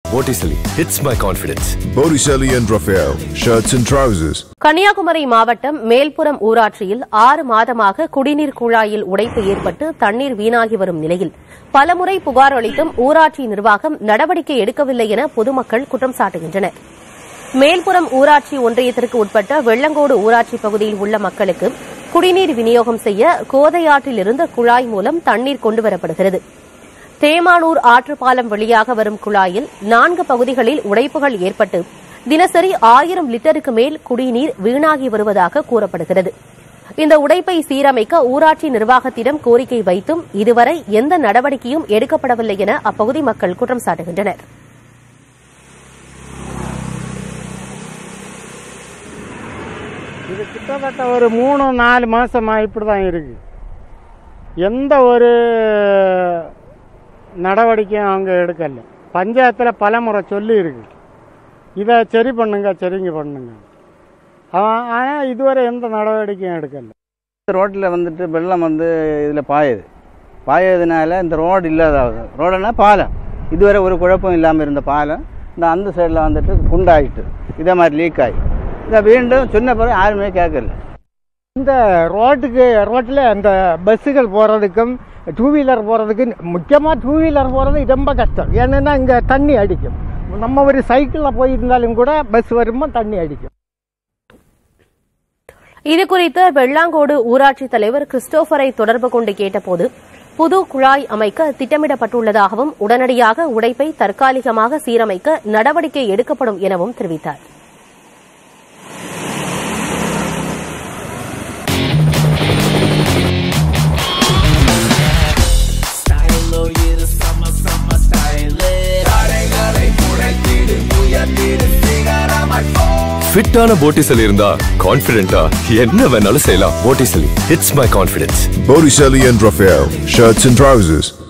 Botticelli hits my confidence. Botticelli and Raphael, shirts and trousers. Kanyakumari மாவட்டம் மேல்புறம் ஊராட்சியில் ஆறு மாதமாக குடிநீர் குழாயில் உடைப்பு ஏற்பட்டு தண்ணீர் வீணாகி வரும் நிலையில் பலமுறை புகார் அளித்தும் ஊராட்சி நிர்வாகம் நடவடிக்கை எடுக்கவில்லை என பொதுமக்கள் குற்றம் சாட்டுகின்றனர் மேல்புறம் ஊராட்சி ஒன்றியத்திற்கு உட்பட்ட வெள்ளங்கோடு ஊராட்சி பகுதியில் உள்ள மக்களுக்கு குடிநீர் விநியோகம் செய்ய கோதையாற்றிலிருந்து குழாய் மூலம் தண்ணீர் கொண்டுவரப்படுகிறது தேமானூர் ஆற்றுப்பாலம் வழியாக வரும் குழாயில் நான்கு பகுதிகளில் உடைப்புகள் ஏற்பட்டு தினசரி ஆயிரம் லிட்டருக்கு மேல் குடிநீர் வீணாகி வருவதாக கூறப்படுகிறது இந்த உடைப்பை சீரமைக்க ஊராட்சி நிர்வாகத்திடம் கோரிக்கை வைத்தும் இதுவரை எந்த நடவடிக்கையும் எடுக்கப்படவில்லை என அப்பகுதி மக்கள் குற்றம் சாட்டுகின்றனர் இது கிட்டத்தட்ட ஒரு மூணு நாலு மாசமாக இப்படி தான் இருக்கு எந்த ஒரு நடவடிக்கையும் அவங்க எடுக்கல பஞ்சாயத்தில் பல முறை சொல்லி இருக்கு இதை சரி பண்ணுங்க சரிங்க பண்ணுங்க ஆனால் இதுவரை எந்த நடவடிக்கையும் எடுக்கல ரோட்டில் வந்துட்டு வெள்ளம் வந்து இதில் பாயுது பாயதுனால இந்த ரோடு இல்லாதாவது ரோடுனா பாலம் இதுவரை ஒரு குழப்பம் இல்லாமல் இருந்த பாலம் இந்த அந்த சைடில் வந்துட்டு குண்டாயிட்டு இதே மாதிரி லீக் ஆகி இதை மீண்டும் சொன்ன பிறகு யாருமே கேட்கல இந்த ரோட்டுக்கு ரோட்டில் இந்த பஸ்ஸுகள் போகிறதுக்கும் டூ வீலர் போகிறதுக்கு முக்கியமாக டூ வீலர் போகிறது ரொம்ப கஷ்டம் ஏன்னா இங்கே தண்ணி அடிக்கும் நம்ம ஒரு சைக்கிளில் போயிருந்தாலும் கூட பஸ் வரும்போது தண்ணி அடிக்கும் இதுகுறித்து வெள்ளாங்கோடு ஊராட்சி தலைவர் கிறிஸ்டோபரை தொடர்பு கொண்டு கேட்டபோது புது குழாய் அமைக்க திட்டமிடப்பட்டுள்ளதாகவும் உடனடியாக உடைப்பை தற்காலிகமாக சீரமைக்க நடவடிக்கை எடுக்கப்படும் எனவும் தெரிவித்தார் ஃபிட்டான Botticelli இருந்தா கான்ஃபிடென்ட்டா என்ன வேணாலும் செய்யலாம் Botticelli hits my confidence. Botticelli and Raphael, shirts and trousers.